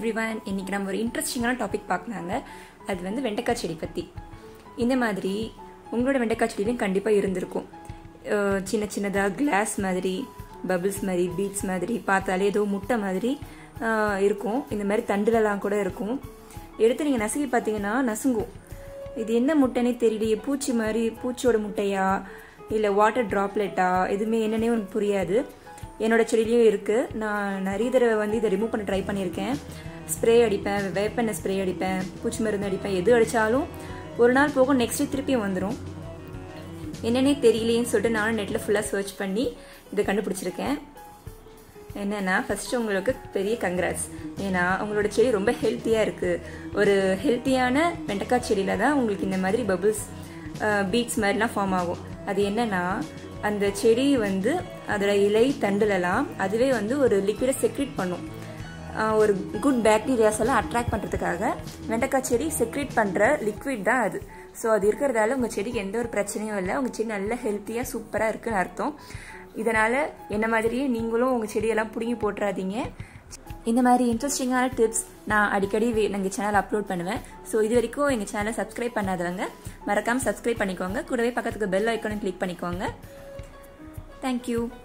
everyone இன்னைக்கு நம்ம ஒரு இன்ட்ரெஸ்டிங்கான டாபிக் பார்க்கலாங்க அது வந்து வெண்டைக்காய் செடி பற்றி இந்த மாதிரி உங்களோட வெண்டைக்காய் செடியிலும் கண்டிப்பாக இருந்திருக்கும் அஹ் சின்ன சின்னதாக கிளாஸ் மாதிரி பபிள்ஸ் மாதிரி பீட்ஸ் மாதிரி பார்த்தாலே ஏதோ முட்டை மாதிரி அஹ் இருக்கும் இந்த மாதிரி தண்டுலலாம் கூட இருக்கும் எடுத்து நீங்கள் நசுக்கி பார்த்தீங்கன்னா நசுங்கும் இது என்ன முட்டைனே தெரியலையே பூச்சி மாதிரி பூச்சியோட முட்டையா இல்லை வாட்டர் ட்ராப்லெட்டா எதுவுமே என்னன்னே உனக்கு புரியாது என்னோட செடியிலையும் இருக்குது நான் நிறைய தடவை வந்து இதை ரிமூவ் பண்ண ட்ரை பண்ணியிருக்கேன் ஸ்ப்ரே அடிப்பேன் வேப்பெண்ணெய் ஸ்ப்ரே அடிப்பேன் பூச்சி மருந்து அடிப்பேன் எது அடித்தாலும் ஒரு நாள் போகும் நெக்ஸ்ட் திருப்பியும் வந்துடும் என்னன்னே தெரியலேன்னு சொல்லிட்டு நானும் நெட்டில் ஃபுல்லாக சர்ச் பண்ணி இதை கண்டுபிடிச்சிருக்கேன் என்னன்னா ஃபர்ஸ்ட் உங்களுக்கு பெரிய கங்க்ராட்ஸ் ஏன்னா உங்களோட செடி ரொம்ப ஹெல்த்தியாக இருக்குது ஒரு ஹெல்த்தியான வெண்டைக்காய் செடியில் தான் உங்களுக்கு இந்த மாதிரி பபிள்ஸ் பீட்ஸ் மாதிரிலாம் ஃபார்ம் ஆகும் அது என்னன்னா அந்த செடி வந்து அதோட இலை தண்டுலலாம் அதுவே வந்து ஒரு லிக்விடை செக்ரேட் பண்ணும் ஆஹ் ஒரு குட் பேக்டீரியாஸ் எல்லாம் அட்ராக்ட் பண்ணுறதுக்காக வெண்டைக்காய் செடி செக்ரேட் பண்ணுற லிக்விட் தான் அது ஸோ அது இருக்கிறதால உங்கள் செடிக்கு எந்த ஒரு பிரச்சனையும் இல்லை உங்கள் செடி நல்ல ஹெல்த்தியாக சூப்பராக இருக்குன்னு அர்த்தம் இதனால் என்ன மாதிரியே நீங்களும் உங்கள் செடியெல்லாம் பிடுங்கி போட்டுறாதீங்க இந்த மாதிரி இன்ட்ரெஸ்டிங்கான டிப்ஸ் நான் அடிக்கடி எங்கள் சேனல் அப்லோட் பண்ணுவேன் ஸோ இது வரைக்கும் எங்கள் சேனலை சப்ஸ்கிரைப் பண்ணாதவங்க மறக்காமல் சப்ஸ்கிரைப் பண்ணிக்கோங்க கூடவே பக்கத்துக்கு பெல் ஐக்கானும் கிளிக் பண்ணிக்கோங்க தேங்க்யூ